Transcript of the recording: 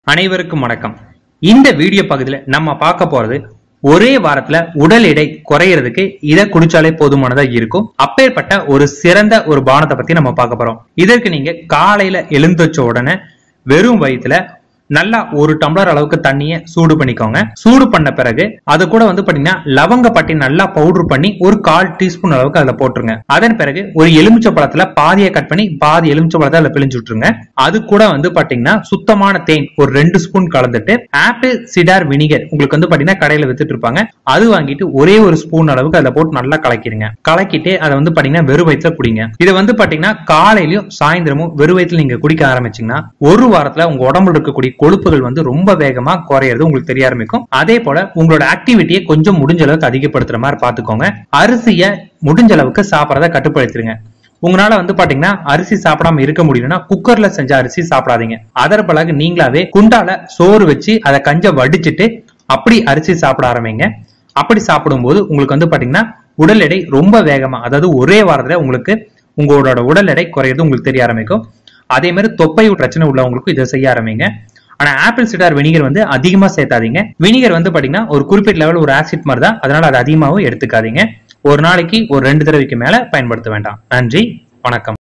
அனைவருக்கும் வணக்கம் இந்த வீடியோ பகுதியில் நம்ம பார்க்க போறது ஒரே வாரத்துல உடல் எடை குறையறதுக்கு இதை குடிச்சாலே போதுமானதா இருக்கும் அப்பேற்பட்ட ஒரு சிறந்த ஒரு பானத்தை பத்தி நம்ம பார்க்க போறோம் இதற்கு நீங்க காலையில எழுந்தச்ச உடனே வெறும் வயிற்றுல நல்லா ஒரு டம்ளர் அளவுக்கு தண்ணியை சூடு பண்ணிக்கோங்க சூடு பண்ண பிறகு அது கூட வந்து பாத்தீங்கன்னா லவங்க பட்டி நல்லா பவுடர் பண்ணி ஒரு கால் டீஸ்பூன் அளவுக்கு அதுல போட்டுருங்க அதன் பிறகு ஒரு எலுமிச்சை பழத்துல பாதியை கட் பண்ணி பாதி எலுமிச்சை பழத்தை அதுல பிழிஞ்சு விட்டுருங்க அது கூட வந்து பாத்தீங்கன்னா சுத்தமான தேன் ஒரு ரெண்டு ஸ்பூன் கலந்துட்டு ஆப்பிள் சிடார் வினிகர் உங்களுக்கு வந்து பாத்தீங்கன்னா கடையில வித்துட்டு இருப்பாங்க அது வாங்கிட்டு ஒரே ஒரு ஸ்பூன் அளவுக்கு அதுல போட்டு நல்லா கலக்கிடுங்க கலக்கிட்டு அதை வந்து பாத்தீங்கன்னா வெறும் வயிற்றுல குடிங்க இதை வந்து பாத்தீங்கன்னா காலையிலயும் சாயந்தரமும் வெறும் வயிற்றுல நீங்க குடிக்க ஆரம்பிச்சீங்கன்னா ஒரு வாரத்துல உங்க உடம்புல இருக்கக்கூடிய கொழுப்புகள் வந்து ரொம்ப வேகமா குறையிறது உங்களுக்கு தெரிய ஆரம்பிக்கும் அதே போல உங்களோட ஆக்டிவிட்டியை கொஞ்சம் முடிஞ்ச அளவுக்கு அதிகப்படுத்துற மாதிரி பாத்துக்கோங்க அரிசியை முடிஞ்ச அளவுக்கு சாப்பிடறத கட்டுப்படுத்திடுங்க உங்களால வந்து பாத்தீங்கன்னா அரிசி சாப்பிடாம இருக்க முடியலன்னா குக்கர்ல செஞ்ச அரிசி சாப்பிடாதீங்க அதர் பிறகு நீங்களாவே குண்டால சோறு வச்சு அதை கஞ்ச வடிச்சிட்டு அப்படி அரிசி சாப்பிட ஆரம்பிங்க அப்படி சாப்பிடும்போது உங்களுக்கு வந்து பாத்தீங்கன்னா உடல் எடை ரொம்ப வேகமா அதாவது ஒரே வாரத்துல உங்களுக்கு உங்களோட உடல் எடை குறையிறது உங்களுக்கு தெரிய ஆரம்பிக்கும் அதே மாதிரி தொப்பை பிரச்சனை உள்ளவங்களுக்கும் இதை செய்ய ஆரம்பிங்க ஆனா ஆப்பிள் சிடார் வினிகர் வந்து அதிகமா சேர்த்தாதீங்க வினிகர் வந்து பாத்தீங்கன்னா ஒரு குறிப்பிட்ட லெவல் ஒரு ஆசிட் மாதிரி தான் அதனால அது அதிகமாகவும் எடுத்துக்காதீங்க ஒரு நாளைக்கு ஒரு ரெண்டு தடவைக்கு மேல பயன்படுத்த வேண்டாம் நன்றி வணக்கம்